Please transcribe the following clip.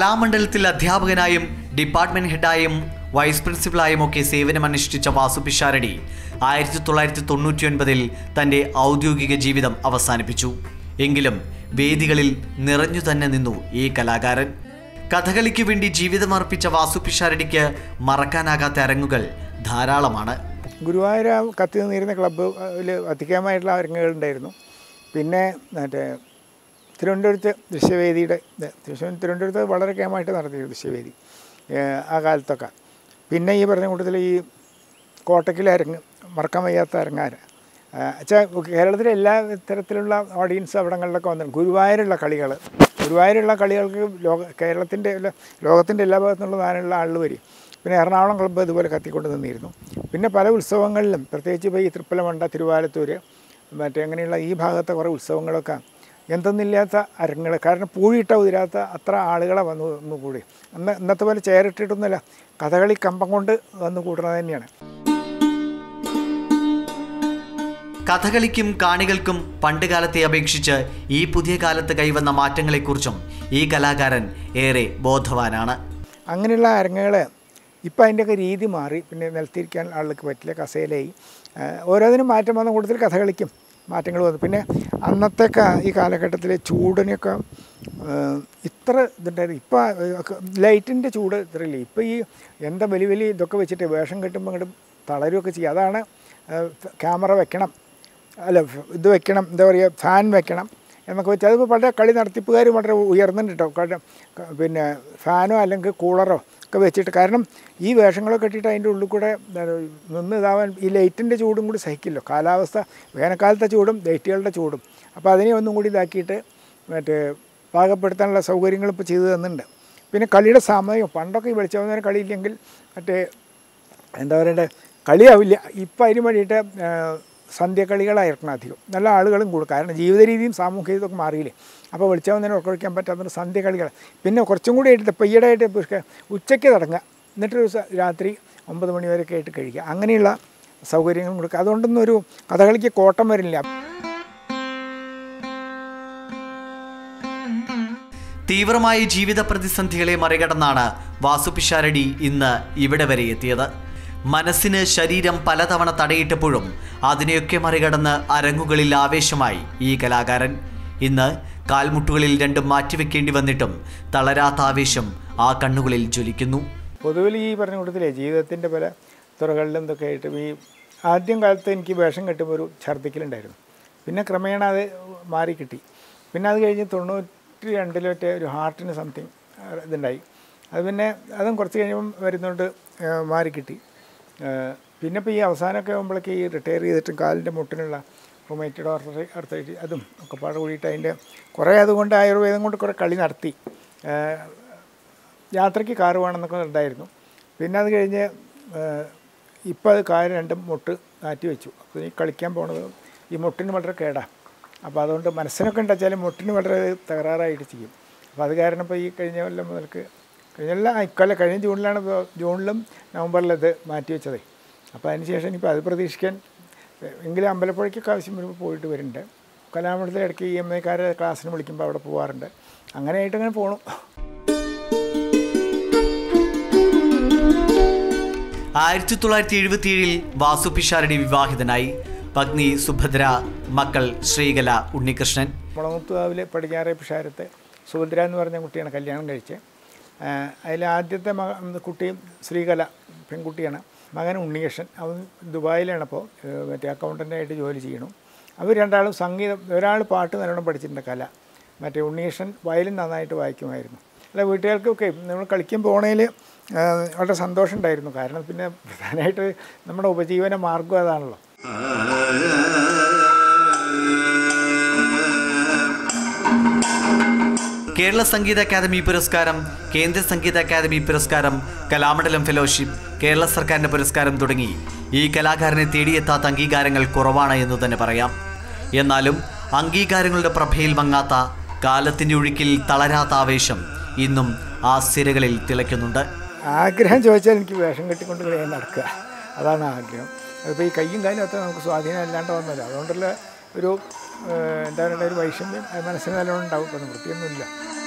കലാമണ്ഡലത്തിൽ അധ്യാപകനായും department ഹെഡായും vice പ്രിൻസിപ്പലായും ഒക്കെ സേവനമനുഷ്ഠിച്ച വാസു പിഷാരടി ആയിരത്തി തൊള്ളായിരത്തി തൊണ്ണൂറ്റി ഒൻപതിൽ തൻ്റെ ഔദ്യോഗിക ജീവിതം അവസാനിപ്പിച്ചു എങ്കിലും വേദികളിൽ നിറഞ്ഞു തന്നെ നിന്നു ഈ കലാകാരൻ കഥകളിക്ക് വേണ്ടി ജീവിതമർപ്പിച്ച വാസു പിഷാരടിക്ക് മറക്കാനാകാത്ത അരങ്ങുകൾ ധാരാളമാണ് ഗുരുവായൂർ ആ കത്തി നിന്നിരുന്ന ക്ലബ്ബിൽ അധികമായിട്ടുള്ള അരങ്ങുകളുണ്ടായിരുന്നു പിന്നെ മറ്റേ തിരുവനന്തപുരത്ത് ദൃശ്യവേദിയുടെ ഇത് തൃശ്ശൂർ തിരുവനന്തപുരത്ത് വളരെ കേമായിട്ട് നടത്തിയിരുന്നു ദൃശ്യവേദി ഏഹ് ആ കാലത്തൊക്കെ പിന്നെ ഈ പറഞ്ഞ കൂട്ടത്തിൽ ഈ കോട്ടക്കിലെ അരങ്ങ് മറക്കാൻ വയ്യാത്ത അരങ്ങാര് വെച്ചാൽ കേരളത്തിലെ എല്ലാ തരത്തിലുള്ള ഓഡിയൻസ് അവിടങ്ങളിലൊക്കെ വന്നിട്ടുണ്ട് ഗുരുവായൂരുള്ള കളികൾ ഗുരുവായൂരുള്ള കളികൾക്ക് ലോക കേരളത്തിൻ്റെ അല്ല ലോകത്തിൻ്റെ എല്ലാ ഭാഗത്തു നിന്നുള്ള സാധനമുള്ള ആളുകൾ വരും പിന്നെ എറണാകുളം ക്ലബ്ബ് ഇതുപോലെ കത്തിക്കൊണ്ട് നിന്നിരുന്നു പിന്നെ പല ഉത്സവങ്ങളിലും പ്രത്യേകിച്ച് ഇപ്പോൾ ഈ തൃപ്പലമണ്ട തിരുവാലത്തൂർ മറ്റേ അങ്ങനെയുള്ള ഈ ഭാഗത്തെ കുറേ ഉത്സവങ്ങളൊക്കെ എന്തെന്നില്ലാത്ത അരങ്ങൾ കാരണം പൂഴിയിട്ട ഉതിരാത്ത അത്ര ആളുകളെ വന്നു വന്നു കൂടി അന്ന് ഇന്നത്തെ പോലെ ചേരിട്ടിട്ടൊന്നുമല്ല കഥകളി കമ്പം കൊണ്ട് വന്നു കൂടുന്നത് തന്നെയാണ് കഥകളിക്കും കാണികൾക്കും പണ്ട് കാലത്തെ അപേക്ഷിച്ച് ഈ പുതിയ കാലത്ത് കൈവന്ന മാറ്റങ്ങളെക്കുറിച്ചും ഈ കലാകാരൻ ഏറെ ബോധവാനാണ് അങ്ങനെയുള്ള അരങ്ങുകൾ ഇപ്പം അതിൻ്റെയൊക്കെ രീതി മാറി പിന്നെ നിലത്തിരിക്കാൻ ആളുകൾക്ക് പറ്റില്ല കസേലയായി ആ, ഓരോന്നിനും മാറ്റം വന്ന കൂട്ടത്തിൽ കഥകളിക്കും മാറ്റങ്ങൾ വന്നു പിന്നെ അന്നത്തെ കാ- ഈ കാലഘട്ടത്തിൽ ചൂടിനൊക്കെ ആ, ഇത്ര ഇതുണ്ടായിരുന്നു ഇപ്പം ലൈറ്റിൻ്റെ ചൂട് ഇത്രയില്ല ഇപ്പം ഈ എന്താ വലിയ വലിയ ഇതൊക്കെ വെച്ചിട്ട് വേഷം കെട്ടുമ്പോൾ ഇങ്ങോട്ട് തളരുകയൊക്കെ ചെയ്യുക അതാണ് ആ, ക്യാമറ വെക്കണം അല്ല ഫ് ഇത് വെക്കണം എന്താ പറയുക ഫാൻ വെക്കണം എന്നൊക്കെ വെച്ചാൽ അതിപ്പോൾ വളരെ കളി നടത്തിപ്പുകാർ വളരെ ഉയർന്നുണ്ട് കേട്ടോ കാരണം ക- പിന്നെ ഫാനോ അല്ലെങ്കിൽ കൂളറോ ഒക്കെ വെച്ചിട്ട് കാരണം ഈ വേഷങ്ങളൊക്കെ കെട്ടിയിട്ട് അതിൻ്റെ ഉള്ളിൽ കൂടെ എന്താണ് നിന്ന് ഇതാവാൻ ഈ ലൈറ്റിൻ്റെ ചൂടും കൂടി സഹിക്കില്ലോ കാലാവസ്ഥ വേനൽക്കാലത്തെ ചൂടും ലൈറ്റുകളുടെ ചൂടും അപ്പോൾ അതിനെ ഒന്നും കൂടി ഇതാക്കിയിട്ട് മറ്റേ പാകപ്പെടുത്താനുള്ള സൗകര്യങ്ങൾ ഇപ്പോൾ ചെയ്തു തന്നിട്ടുണ്ട് പിന്നെ കളിയുടെ സമയം പണ്ടൊക്കെ ഈ വെളിച്ചം കളിയില്ലെങ്കിൽ മറ്റേ എന്താ പറയണ്ടേ കളിയാവില്ല ഇപ്പം അതിന് വേണ്ടിയിട്ട് ആ, സന്ധ്യക്കളികളായിരിക്കണം അധികം നല്ല ആളുകളും കൂടും കാരണം ജീവിത രീതിയും സാമൂഹിക ഇതൊക്കെ മാറിയില്ലേ അപ്പോൾ വെളിച്ചാവുന്നതിന് ഉറക്കൊഴിക്കാൻ പറ്റാത്ത സന്ധ്യക്കളികൾ പിന്നെ കുറച്ചും കൂടി ആയിട്ട് ഇപ്പം ഈയിടെയായിട്ട് ഇപ്പം ഉച്ചയ്ക്ക് തുടങ്ങുക എന്നിട്ട് ഒരു ദിവസം രാത്രി ഒമ്പത് മണി വരെയൊക്കെ ആയിട്ട് കഴിക്കുക അങ്ങനെയുള്ള സൗകര്യങ്ങളും കൊടുക്കുക അതുകൊണ്ടൊന്നും ഒരു കഥകളിക്ക് കോട്ടം വരില്ല തീവ്രമായ ജീവിത പ്രതിസന്ധികളെ മറികടന്നാണ് വാസു പിഷാരടി ഇന്ന് ഇവിടെ വരെ എത്തിയത് മനസ്സിന് ശരീരം പലതവണ തടയിട്ടപ്പോഴും അതിനെയൊക്കെ മറികടന്ന് അരങ്ങുകളിൽ ആവേശമായി ഈ കലാകാരൻ ഇന്ന് കാൽമുട്ടുകളിൽ രണ്ടും മാറ്റിവെക്കേണ്ടി വന്നിട്ടും തളരാത്ത ആവേശം ആ കണ്ണുകളിൽ ജ്വലിക്കുന്നു പൊതുവിൽ ഈ പറഞ്ഞ കൂട്ടത്തിലെ ജീവിതത്തിൻ്റെ പല തുറകളിലും ഇതൊക്കെ ആയിട്ട് ഈ ആദ്യം കാലത്ത് എനിക്ക് വേഷം കെട്ടുമ്പോൾ ഒരു ഛർദ്ദിക്കലുണ്ടായിരുന്നു പിന്നെ ക്രമേണ അത് മാറി കിട്ടി പിന്നെ അത് കഴിഞ്ഞ് തൊണ്ണൂറ്റി രണ്ടിലൊറ്റ ഒരു ഹാർട്ടിന് സംതിങ് ഇതുണ്ടായി അത് പിന്നെ അതും കുറച്ച് കഴിയുമ്പം വരുന്നുണ്ട് മാറി കിട്ടി ഏഹ് പിന്നെ ഇപ്പോൾ ഈ അവസാനമൊക്കെ ആകുമ്പോഴേക്ക് ഈ റിട്ടയർ ചെയ്തിട്ടും കാലിൻ്റെ മുട്ടിനുള്ള റൊമേറ്റഡ് ആർത്തറി ആർത്തൈറ്റി അതും ഒക്കെ പാട് കൂടിയിട്ട് അതിൻ്റെ കുറേ അതുകൊണ്ട് ആയുർവേദം കൊണ്ട് കുറേ കളി നടത്തി ഏഹ് യാത്രയ്ക്ക് കാറ് വേണമെന്നൊക്കെ ഉണ്ടായിരുന്നു പിന്നെ അത് കഴിഞ്ഞ് ഇപ്പം അത് കാര് രണ്ടും മുട്ട് മാറ്റി വെച്ചു അപ്പോൾ ഈ കളിക്കാൻ പോണത് ഈ മുട്ടിന് വളരെ കേടാണ് അപ്പോൾ അതുകൊണ്ട് മനസ്സിനൊക്കെ ഉണ്ടാച്ചാലും മുട്ടിന് വളരെ തകരാറായിട്ട് ചെയ്യും അപ്പോൾ അത് കാരണം ഇപ്പോൾ ഈ കഴിഞ്ഞ കൊല്ലം മുതൽക്ക് കഴിഞ്ഞ കൊല്ലം ആ, ഇക്കൊല്ലം കഴിഞ്ഞ ജൂണിലാണ് ഇപ്പോൾ ജൂണിലും നവംബറിലും ഇത് മാറ്റി വെച്ചത് അപ്പോൾ അതിന് ശേഷം ഇനിയിപ്പോൾ അത് പ്രതീക്ഷിക്കാൻ എങ്കിലും അമ്പലപ്പുഴയ്ക്കൊക്കെ ആവശ്യം വരുമ്പോൾ പോയിട്ട് വരുന്നുണ്ട് കലാമണ്ഡലത്തിൽ ഇടയ്ക്ക് ഇ എം ഐക്കാരെ ക്ലാസ്സിന് വിളിക്കുമ്പോൾ അവിടെ പോകാറുണ്ട് അങ്ങനെയായിട്ട് അങ്ങനെ പോകണം ആയിരത്തി തൊള്ളായിരത്തി എഴുപത്തിയേഴിൽ വാസു പിഷാരടി വിവാഹിതനായി പത്നി സുഭദ്ര മക്കൾ ശ്രീകല ഉണ്ണികൃഷ്ണൻ മുളമുത്തുകാവിൽ പടിഞ്ഞാറേ പിഷാരത്ത് സുഭദ്ര എന്ന് പറഞ്ഞ കുട്ടിയാണ് കല്യാണം കഴിച്ചത് അതിൽ ആദ്യത്തെ മക കുട്ടിയും ശ്രീകല പെൺകുട്ടിയാണ് മകൻ ഉണ്ണികൃഷ്ണൻ അവൻ ദുബായിലാണ് അപ്പോൾ മറ്റേ അക്കൗണ്ടൻ്റായിട്ട് ജോലി ചെയ്യണം അവർ രണ്ടാളും സംഗീതം ഒരാൾ പാട്ട് നല്ലോണം പഠിച്ചിട്ടുണ്ട് കല മറ്റേ ഉണ്ണികൃഷ്ണൻ വയലിൻ നന്നായിട്ട് വായിക്കുമായിരുന്നു അല്ല വീട്ടുകാർക്കൊക്കെ നമ്മൾ കളിക്കാൻ പോണേൽ വളരെ സന്തോഷം ഉണ്ടായിരുന്നു കാരണം പിന്നെ പ്രധാനമായിട്ട് നമ്മുടെ ഉപജീവന മാർഗ്ഗം അതാണല്ലോ കേരള സംഗീത അക്കാദമി പുരസ്കാരം കേന്ദ്ര സംഗീത അക്കാദമി പുരസ്കാരം കലാമണ്ഡലം ഫെലോഷിപ്പ് കേരള സർക്കാരിന്റെ പുരസ്കാരം തുടങ്ങി ഈ കലാകാരനെ തേടിയെത്താത്ത അംഗീകാരങ്ങൾ കുറവാണ് എന്ന് തന്നെ പറയാം എന്നാലും അംഗീകാരങ്ങളുടെ പ്രഭയിൽ മങ്ങാത്ത കാലത്തിന്റെ ഒഴുക്കിൽ തളരാത്ത ആവേശം ഇന്നും ആ സിരകളിൽ തിളയ്ക്കുന്നുണ്ട് ആഗ്രഹം ചോദിച്ചാൽ എനിക്ക് വേഷം കെട്ടിക്കൊണ്ട് ഇങ്ങനെ നടക്കുക അതാണ് ആഗ്രഹം അതിപ്പോൾ ഈ കയ്യും കാലും അത്ര നമുക്ക് സ്വാധീനം അല്ലാണ്ട് വന്നല്ലോ അതുകൊണ്ടുള്ള ഒരു ഏഹ്, എന്താ പറയുക ഒരു വൈഷമ്യം അത് മനസ്സിന് നല്ലോണം ഉണ്ടാവും ഇപ്പം വൃത്തിയൊന്നുമില്ല